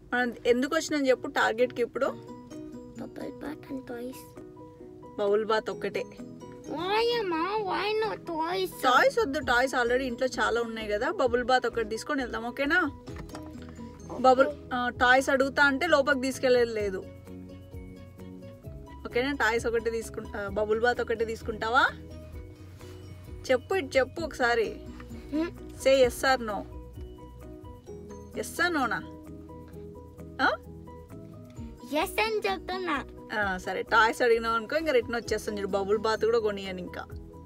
మనం ఎందుకు వచ్చినాం చెప్పు టార్గెట్కి ఇప్పుడు Bubble butt and toys. Bowl bath ఒక్కటే Why, Amma? Why not toys? Toys వద్దు టాయ్స్ ఆల్రెడీ ఇంట్లో చాలా ఉన్నాయి కదా బబుల్ బాత్ ఒకటి తీసుకొని వెళ్దాం ఓకేనా బబుల్ టాయ్స్ అడుగుతా అంటే లోపలికి తీసుకెళ్ళేది లేదు ఓకేనా టాయ్స్ ఒకటి తీసుకుంటా బబుల్ బాత్ ఒకటి తీసుకుంటావా చెప్పు ఇటు చెప్పు ఒకసారి Hmm? Say yes or no yes or నోనా Yes, and చెప్తున్నా సరే టాయ్స్ అడిగినావు అనుకో ఇంకా రిటర్న్ వచ్చేస్తాను చూడు బబుల్ బాత్ కూడా కొనియను ఇంకా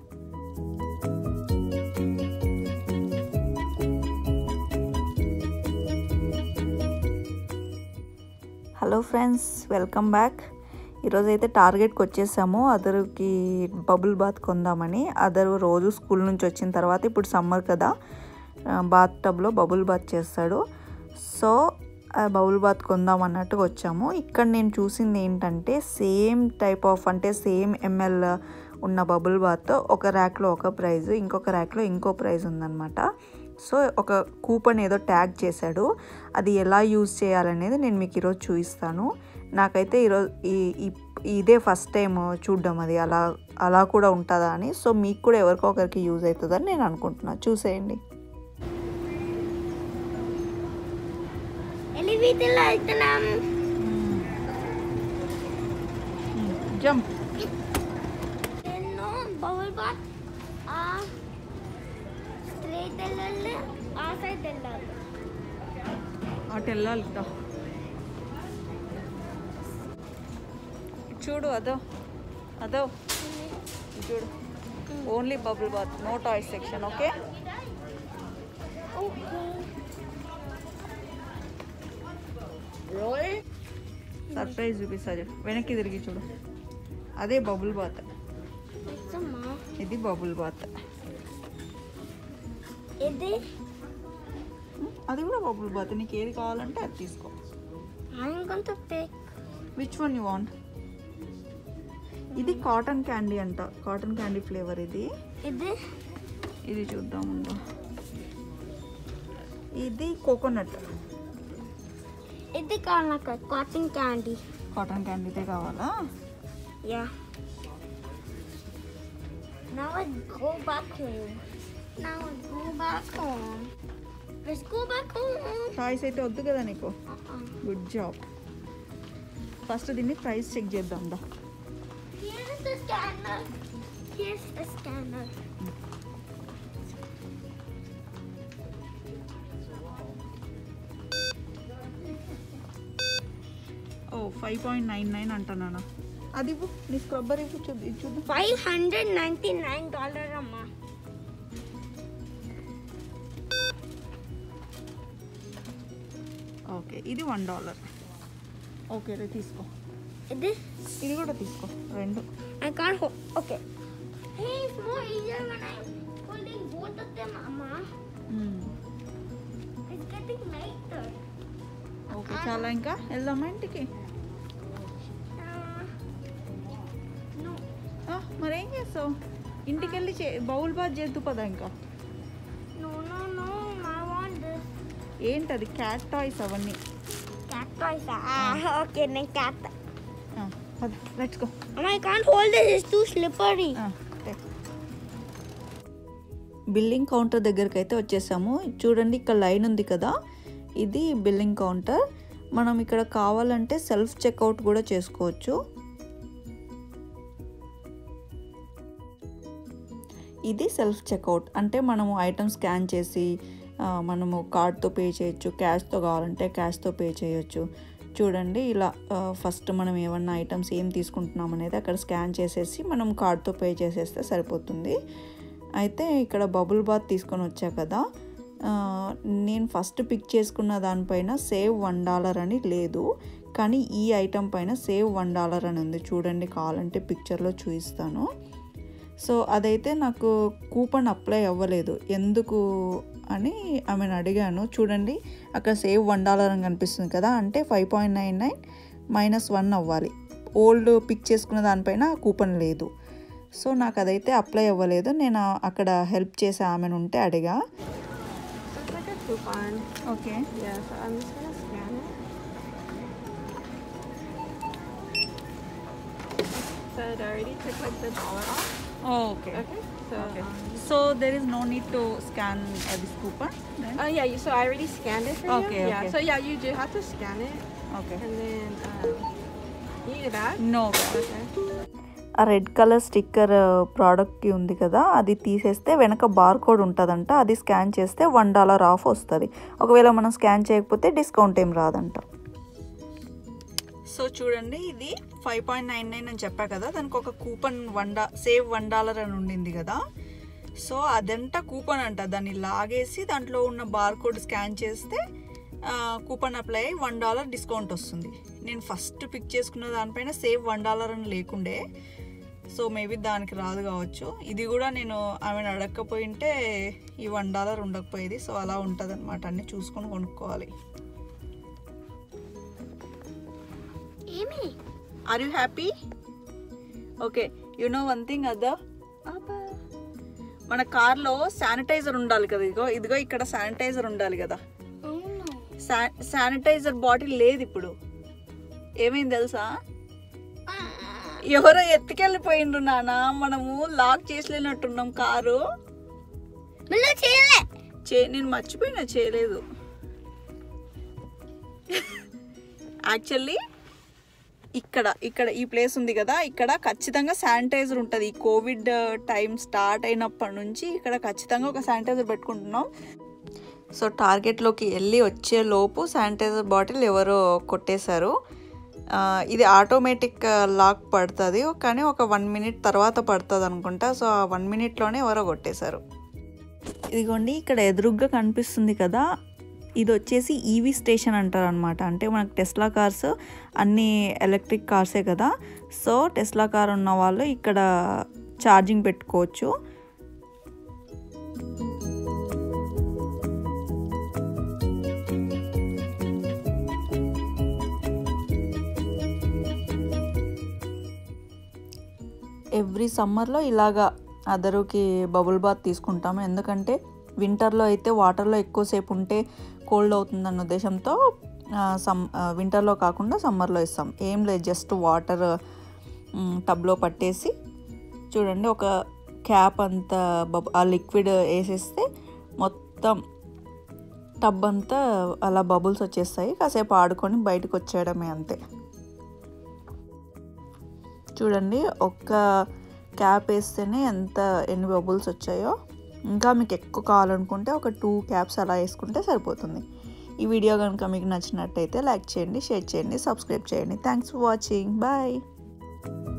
హలో ఫ్రెండ్స్ వెల్కమ్ బ్యాక్ ఈరోజు అయితే టార్గెట్కి వచ్చేసాము అదరుకి బబుల్ బాత్ కొందామని అదరు రోజు స్కూల్ నుంచి వచ్చిన తర్వాత ఇప్పుడు సమ్మర్ కదా బాత్ టబ్లో బబుల్ బాత్ చేస్తాడు సో ఆ బబుల్ బాత్ కొందాం అన్నట్టుగా వచ్చాము ఇక్కడ నేను చూసింది ఏంటంటే సేమ్ టైప్ ఆఫ్ అంటే సేమ్ ఎంఎల్ ఉన్న బబుల్ బాత్ ఒక ర్యాక్లో ఒక ప్రైజ్ ఇంకొక ర్యాక్లో ఇంకో ప్రైజ్ ఉందన్నమాట సో ఒక కూపన్ ఏదో ట్యాగ్ చేశాడు అది ఎలా యూజ్ చేయాలనేది నేను మీకు ఈరోజు చూపిస్తాను నాకైతే ఈరోజు ఈ ఈ- ఇదే ఫస్ట్ టైం చూడడం అది అలా అలా కూడా ఉంటుందా అని సో మీకు కూడా ఎవరికో ఒకరికి యూజ్ అవుతుందని నేను అనుకుంటున్నాను చూసేయండి ఎలివేటర్లో వెళ్తున్నాం జంప్ నేను బబుల్ బాత్ ఆ స్ట్రైట్ వెళ్ళాలి ఆ సైడ్ వెళ్ళాలి అటు వెళ్ళాలి దా. చూడు అదో అదో ఇది చూడు only bubble bath no toys section okay okay surprise చూపిస్తా చూడు వెనక్కి తిరిగి చూడు అదే బబుల్ బాత్ ఇచ్చమ్మా ఇది బబుల్ బాత్ ఇది అది కూడా బబుల్ బాత్ నీకు ఏది కావాలంటే అది తీసుకో I'm going to pick which one you want ఇది కాటన్ క్యాండీ అంట కాటన్ క్యాండీ ఫ్లేవర్ ఇది ఇది ఇది చూద్దాం ఉండు. ఇది కోకోనట్ ఇది కావాలి నాకు కాటన్ క్యాండీ కాటన్ క్యాండీతే కావాలా yeah Now let's go back home. Now let's go back home. Let's go back home. Choice అయితే వద్దు కదా నీకు Uh-uh. గుడ్ జాబ్ ఫస్ట్ దీన్ని ప్రైస్ చెక్ చేద్దాం దా Here's the scanner. Here's the scanner. Oh five point nine nine అంటున్నాను అది ఇవ్వు నీ స్క్రబ్బర్ ఇవ్వు చూద్దాం ఇది చూద్దాం Five hundred ninety-nine dollar అమ్మా ఓకే ఇది వన్ డాలర్ ఓకే రే తీసుకో ఇది ఇది కూడా తీసుకో రెండు I can't hold. Okay. Hey, it's more easier when I'm holding both of them, Amma. It's getting lighter. Okay చాలా ఇంకా వెళ్దామా ఇంటికి Uh, no. ఆ, మరేం చేస్తావు ఇంటికి వెళ్ళి చే బౌల్ బాత్ చేద్దు పదా ఇంకా No, no, no. I want this. ఏంటది క్యాట్ టాయ్స్ అవన్నీ Cat toys. Ah, okay, then cat. Let's go Amma, I can't hold this. It's too slippery. Billing counter దగ్గరికి అయితే వచ్చేసాము చూడండి ఇక్కడ లైన్ ఉంది కదా ఇది బిల్లింగ్ కౌంటర్ మనం ఇక్కడ కావాలంటే సెల్ఫ్ చెక్అవుట్ కూడా చేసుకోవచ్చు ఇది సెల్ఫ్ చెక్అవుట్ అంటే మనము ఐటమ్ స్కాన్ చేసి ఆ, మనము కార్డ్తో పే చేయొచ్చు క్యాష్తో కావాలంటే క్యాష్తో పే చేయొచ్చు చూడండి ఇలా ఫస్ట్ మనం ఏమన్నా ఐటమ్స్ ఏం తీసుకుంటున్నాం అనేది అక్కడ స్కాన్ చేసేసి మనం కార్డ్తో పే చేసేస్తే సరిపోతుంది అయితే ఇక్కడ బబుల్ బాత్ తీసుకొని వచ్చా కదా ఆ, నేను ఫస్ట్ పిక్ చేసుకున్న దానిపైన సేవ్ వన్ డాలర్ అని లేదు కానీ ఈ ఐటమ్ పైన సేవ్ వన్ డాలర్ అని ఉంది చూడండి కావాలంటే పిక్చర్లో చూపిస్తాను సో అదైతే నాకు కూపన్ అప్లై అవ్వలేదు ఎందుకు అని ఆమెను అడిగాను చూడండి అక్కడ సేవ్ వన్ డాలర్ అని కనిపిస్తుంది కదా అంటే five point nine nine minus one అవ్వాలి ఓల్డ్ పిక్ చేసుకున్న దానిపైన కూపన్ లేదు సో నాకు అదైతే అప్లై అవ్వలేదు నేను ఆ- అక్కడ హెల్ప్ చేసే ఆమెను ఉంటే అడిగా Look at the coupon. Okay Yeah, so I'm just gonna scan it. said I already took like the dollar off. Okay Okay. So Okay. um, So there is no need to scan uh, this coupon then? Oh yeah, you, so I already scanned it for Okay, you. Yeah. okay. So yeah, you do have to scan it, Okay. and then um, you need that. No. Okay. ఆ red colour sticker ప్రోడక్ట్కి ఉంది కదా అది తీసేస్తే వెనక bar code ఉంటుందంట అది scan చేస్తే వన్ డాలర్ ఆఫ్ వస్తుంది ఒకవేళ మనం స్కాన్ చేయకపోతే డిస్కౌంట్ ఏం రాదంట సో చూడండి ఇది ఫైవ్ పాయింట్ నైన్ నైన్ అని చెప్పా కదా దానికి ఒక కూపన్ వన్ డా సేవ్ వన్ డాలర్ అని ఉండింది కదా సో అదంట కూపన్ అంట దాన్ని లాగేసి దాంట్లో ఉన్న బార్ కోడ్ స్కాన్ చేస్తే కూపన్ అప్లై అయ్యి వన్ డాలర్ డిస్కౌంట్ వస్తుంది నేను ఫస్ట్ పిక్ చేసుకున్న దానిపైన సేవ్ వన్ డాలర్ అని లేకుండే సో మేబీ దానికి రాదు కావచ్చు ఇది కూడా నేను ఆమెను అడగకపోయింటే ఈ వన్ డాలర్ ఉండకపోయేది సో అలా ఉంటుంది అనమాట అన్నీ చూసుకొని కొనుక్కోవాలి Amy. Are you happy okay you know one thing other మన కార్లో శానిటైజర్ ఉండాలి కదా ఇదిగో ఇదిగో ఇక్కడ శానిటైజర్ ఉండాలి కదా Oh no. శానిటైజర్ బాటిల్ లేదు ఇప్పుడు ఏమైంది తెలుసా ఎవరో ఎత్తుకెళ్ళిపోయిండ్రు నాన్న మనము లాక్ చేసలేనట్టున్నాం కారు మళ్ళీ చేయలే చే నేను మర్చిపోయినా చేయలేదు యాక్చువల్లీ ఇక్కడ ఇక్కడ ఈ ప్లేస్ ఉంది కదా ఇక్కడ ఖచ్చితంగా శానిటైజర్ ఉంటుంది ఈ కోవిడ్ టైం స్టార్ట్ అయినప్పటి నుంచి ఇక్కడ ఖచ్చితంగా ఒక శానిటైజర్ పెట్టుకుంటున్నాం సో టార్గెట్లోకి వెళ్ళి వచ్చే లోపు శానిటైజర్ బాటిల్ ఎవరో కొట్టేశారు ఆ, ఇది ఆటోమేటిక్ లాక్ పడుతుంది కానీ ఒక వన్ మినిట్ తర్వాత పడుతుంది అనుకుంటా సో ఆ వన్ మినిట్లోనే ఎవరో కొట్టేశారు ఇదిగోండి ఇక్కడ ఎదురుగ్గా కనిపిస్తుంది కదా ఇది వచ్చేసి ఈవీ స్టేషన్ అంటారు అనమాట అంటే మనకు టెస్లా కార్స్ అన్ని ఎలక్ట్రిక్ కార్సే కదా సో టెస్లా కార్ ఉన్న వాళ్ళు ఇక్కడ ఛార్జింగ్ పెట్టుకోవచ్చు ఎవ్రీ సమ్మర్లో ఇలాగా అదరుకి బబుల్ బాత్ తీసుకుంటాము ఎందుకంటే వింటర్లో అయితే వాటర్లో ఎక్కువసేపు ఉంటే కోల్డ్ అవుతుందన్న ఉద్దేశంతో ఆ, సమ్ ఆ, వింటర్లో కాకుండా సమ్మర్లో ఇస్తాం ఏం లేదు జస్ట్ వాటర్ టబ్లో పట్టేసి చూడండి ఒక క్యాప్ అంతా బబ్ ఆ లిక్విడ్ వేసేస్తే మొత్తం టబ్ అంతా అలా బబుల్స్ వచ్చేస్తాయి కాసేపు ఆడుకొని బయటకు వచ్చేయడమే అంతే చూడండి ఒక్క క్యాప్ వేస్తేనే ఎంత ఎన్ని బబుల్స్ వచ్చాయో ఇంకా మీకు ఎక్కువ కావాలనుకుంటే ఒక టూ క్యాప్స్ అలా వేసుకుంటే సరిపోతుంది ఈ వీడియో కనుక మీకు నచ్చినట్టయితే లైక్ చేయండి షేర్ చేయండి సబ్స్క్రైబ్ చేయండి థ్యాంక్స్ ఫర్ వాచింగ్ బాయ్